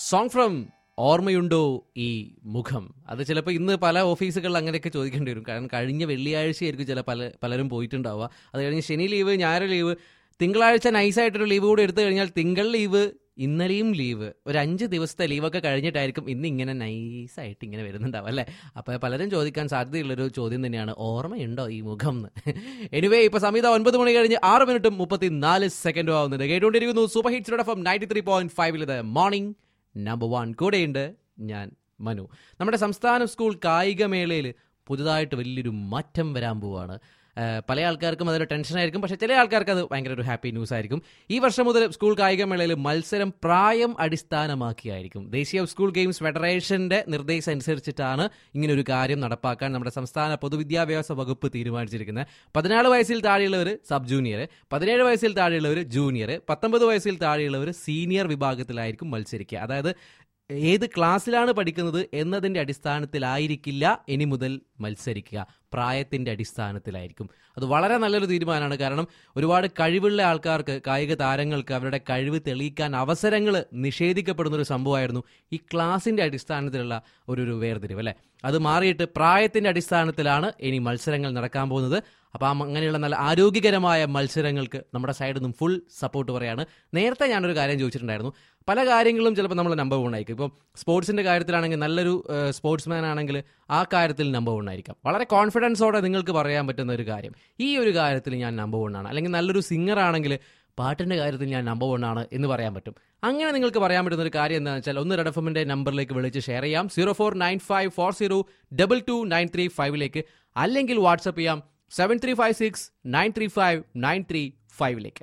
song from ഓർമ്മയുണ്ടോ ഈ മുഖം അത് ചിലപ്പോൾ ഇന്ന് പല ഓഫീസുകളിൽ അങ്ങനെയൊക്കെ ചോദിക്കേണ്ടി വരും കാരണം കഴിഞ്ഞ വെള്ളിയാഴ്ചയായിരിക്കും ചില പല പലരും പോയിട്ടുണ്ടാവുക അത് കഴിഞ്ഞ് ശനി ലീവ് ഞായർ ലീവ് തിങ്കളാഴ്ച നൈസായിട്ടൊരു ലീവ് കൂടെ എടുത്തു കഴിഞ്ഞാൽ തിങ്കൾ ലീവ് ഇന്നലെയും ലീവ് ഒരു അഞ്ച് ദിവസത്തെ ലീവൊക്കെ കഴിഞ്ഞിട്ടായിരിക്കും ഇന്ന് ഇങ്ങനെ നൈസായിട്ട് ഇങ്ങനെ വരുന്നുണ്ടാവും അല്ലേ അപ്പോൾ പലരും ചോദിക്കാൻ സാധ്യതയുള്ളൊരു ചോദ്യം തന്നെയാണ് ഓർമ്മയുണ്ടോ ഈ മുഖം എന്ന് എനിവേ ഇപ്പൊ സമീത ഒൻപത് മണി കഴിഞ്ഞ് ആറ് മിനിറ്റും മുപ്പത്തി നാല് സെക്കൻഡും ആവുന്നുണ്ട് കേട്ടുകൊണ്ടിരിക്കുന്നു super hits F ninety three point ഫൈവിൽ ഇത് മോർണിംഗ് നമ്പർ വൺ കൂടെയുണ്ട് ഞാൻ മനു നമ്മുടെ സംസ്ഥാന സ്കൂൾ കായികമേളയിൽ പുതുതായിട്ട് വലിയൊരു മാറ്റം വരാൻ പോവാണ് ഏഹ് പല ആൾക്കാർക്കും അതൊരു ടെൻഷനായിരിക്കും പക്ഷേ ചില ആൾക്കാർക്ക് അത് ഭയങ്കര ഒരു ഹാപ്പി ന്യൂസ് ആയിരിക്കും ഈ വർഷം മുതൽ സ്കൂൾ കായികമേളയിൽ മത്സരം പ്രായം അടിസ്ഥാനമാക്കിയായിരിക്കും ദേശീയ സ്കൂൾ ഗെയിംസ് ഫെഡറേഷന്റെ നിർദ്ദേശം അനുസരിച്ചിട്ടാണ് ഇങ്ങനെ ഒരു കാര്യം നടപ്പാക്കാൻ നമ്മുടെ സംസ്ഥാന പൊതുവിദ്യാഭ്യാസ വകുപ്പ് തീരുമാനിച്ചിരിക്കുന്നത് പതിനാല് വയസ്സിൽ താഴെയുള്ളവർ സബ് ജൂനിയർ പതിനേഴ് വയസ്സിൽ താഴെയുള്ളവർ ജൂനിയർ പത്തൊമ്പത് വയസ്സിൽ താഴെയുള്ളവർ സീനിയർ വിഭാഗത്തിലായിരിക്കും മത്സരിക്കുക അതായത് ഏത് ക്ലാസ്സിലാണ് പഠിക്കുന്നത് എന്നതിൻ്റെ അടിസ്ഥാനത്തിലായിരിക്കില്ല ഇനി മുതൽ മത്സരിക്കുക പ്രായത്തിൻ്റെ അടിസ്ഥാനത്തിലായിരിക്കും അത് വളരെ നല്ലൊരു തീരുമാനമാണ് കാരണം ഒരുപാട് കഴിവുള്ള ആൾക്കാർക്ക് കായിക താരങ്ങൾക്ക് അവരുടെ കഴിവ് തെളിയിക്കാൻ അവസരങ്ങൾ നിഷേധിക്കപ്പെടുന്ന ഒരു സംഭവമായിരുന്നു ഈ ക്ലാസിൻ്റെ അടിസ്ഥാനത്തിലുള്ള ഒരു ഒരു വേർതിരിവ് അല്ലേ അത് മാറിയിട്ട് പ്രായത്തിൻ്റെ അടിസ്ഥാനത്തിലാണ് ഇനി മത്സരങ്ങൾ നടക്കാൻ പോകുന്നത് അപ്പോൾ ആ അങ്ങനെയുള്ള നല്ല ആരോഗ്യകരമായ മത്സരങ്ങൾക്ക് നമ്മുടെ സൈഡിൽ നിന്നും ഫുൾ സപ്പോർട്ട് പറയാണ് നേരത്തെ ഞാനൊരു കാര്യം ചോദിച്ചിട്ടുണ്ടായിരുന്നു പല കാര്യങ്ങളും ചിലപ്പോൾ നമ്മൾ നമ്പർ വൺ ആയിരിക്കും ഇപ്പം സ്പോർട്സിൻ്റെ കാര്യത്തിലാണെങ്കിൽ നല്ലൊരു സ്പോർട്സ്മാൻ ആണെങ്കിൽ ആ കാര്യത്തിൽ നമ്പർ വൺ ആയിരിക്കാം വളരെ കോൺഫിഡൻസോടെ നിങ്ങൾക്ക് പറയാൻ പറ്റുന്ന ഒരു കാര്യം ഈ ഒരു കാര്യത്തിൽ ഞാൻ നമ്പർ വൺ ആണ് അല്ലെങ്കിൽ നല്ലൊരു സിംഗർ ആണെങ്കിൽ പാട്ടിൻ്റെ കാര്യത്തിൽ ഞാൻ നമ്പർ വൺ ആണ് എന്ന് പറയാൻ പറ്റും അങ്ങനെ നിങ്ങൾക്ക് പറയാൻ പറ്റുന്ന ഒരു കാര്യം എന്താണെന്ന് വെച്ചാൽ ഒന്ന് റെഡ് എഫ് എമ്മിൻ്റെ നമ്പറിലേക്ക് വിളിച്ച് ഷെയർ ചെയ്യാം zero four nine five four zero double two nine three ഫൈവിലേക്ക് അല്ലെങ്കിൽ വാട്സപ്പ് ചെയ്യാം seven three five six nine three five nine three ഫൈവിലേക്ക്